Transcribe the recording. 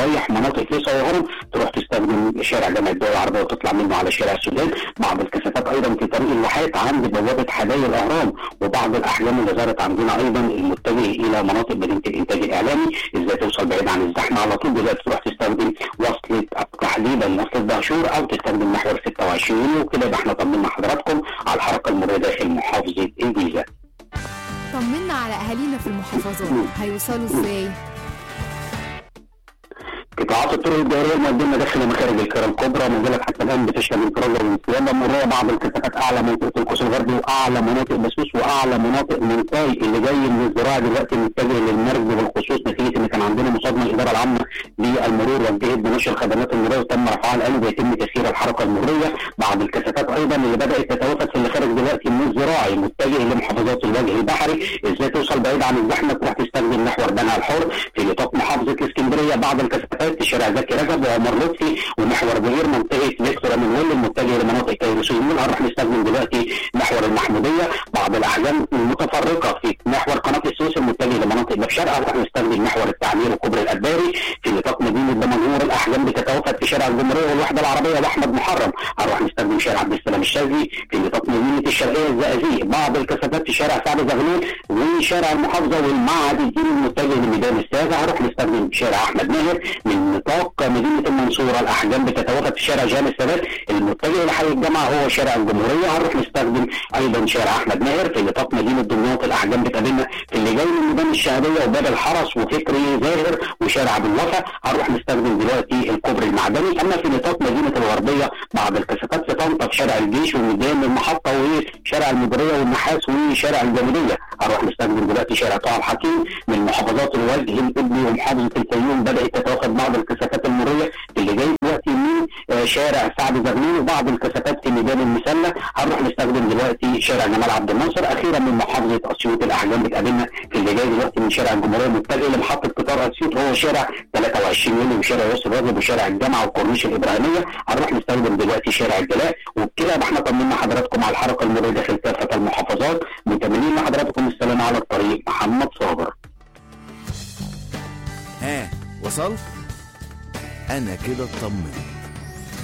رايح مناطق فيصل وهرم تروح تستخدم شارع جامعه الدول العربيه وتطلع منه على شارع السودان بعض الكثافات ايضا في طريق الواحات عند بوابه حدائق الاهرام وبعض الاحجام اللي ظهرت عندنا ايضا المتجه الى مناطق مدينه الانتاج الاعلامي ازاي توصل بعيد عن الزحمه على طول دلوقتي تروح تستخدم وصله تحديدا وصله دهشور او تستخدم محور 26 وكده يبقى احنا طمنا حضراتكم على الحركه المروريه داخل محافظه الجيزه. طمنا على اهالينا في المحافظات هيوصلوا ازاي قطاعات الطرق الجوهريه المقدمه داخل مخارج القاهره الكبرى ما زالت حتى الان بتشهد انفراد والانسيابه مروريه بعض الكثافات اعلى منطقه القوس الغربي واعلى مناطق بسوس واعلى مناطق منطاي اللي جاي من الزراعه دلوقتي متجه للمرج بالخصوص نتيجه ان كان عندنا مصادمه الاداره العامه للمرور وانتهت بنشر الخدمات المروريه وتم رفعها الان ويتم تسيير الحركه المروريه بعض الكثافات ايضا اللي بدات تتوافد في اللي خارج دلوقتي من الزراعي متجه لمحافظات الوجه البحري ازاي توصل بعيد عن الزحمه تروح تستخدم محور بنها الحر في نطاق محافظه الاسكندريه بعض الكثافات في شارع زكي رجب وعمر لطفي ومحور بهير منطقه فيكتور من المتجه لمناطق كيروس والمول هنروح نستخدم دلوقتي محور المحموديه بعض الاحجام المتفرقه في محور قناه السويس المتجه لمناطق بشرق هنروح نستخدم محور التعمير وكوبري الاداري في نطاق مدينه دمنهور الاحجام بتتوافد في شارع الجمهوريه والوحده العربيه واحمد محرم هنروح نستخدم شارع عبد السلام الشاذلي في نطاق مدينه الشرقيه الزقازيق بعض الكثافات في شارع سعد زغلول وشارع المحافظه والمعهد الديني المتجه لميدان الساغه هنروح نستخدم شارع احمد ماهر من نطاق مدينه المنصوره الاحجام بتتوافد في شارع جامع السادات المتجه لحي الجامعه هو شارع الجمهوريه هنروح نستخدم ايضا شارع احمد ماهر في نطاق مدينه دمياط الاحجام بتقابلنا في اللي جاي من ميدان الشهاديه وباب الحرس وفكري زاهر وشارع ابو الوفا هنروح نستخدم دلوقتي الكوبري المعدني اما في نطاق مدينه الغربيه بعض الكثافات في طنطا في شارع الجيش وميدان المحطه وشارع المديريه والنحاس وشارع الجمهوريه هنروح نستخدم دلوقتي شارع طه الحكيم من محافظات الوجه الابني ومحافظه الفيوم بدات تتوافد بعض الكثافات المروريه اللي جاي دلوقتي من شارع سعد زغلول وبعض الكثافات في ميدان المسله هنروح نستخدم دلوقتي شارع جمال عبد الناصر اخيرا من محافظه اسيوط الاحجام بتقابلنا في اللي جاي دلوقتي من شارع الجمهوريه متجه لمحطه قطار اسيوط هو شارع 23 يوليو وشارع ياسر راغب وشارع الجامعه والكورنيش الابراهيميه هنروح نستخدم دلوقتي شارع الجلاء وبكده يبقى احنا طمنا حضراتكم على الحركه المروريه داخل كافه المحافظات متمنين لحضراتكم السلامه على الطريق محمد صابر ها وصلت انا كده اطمنت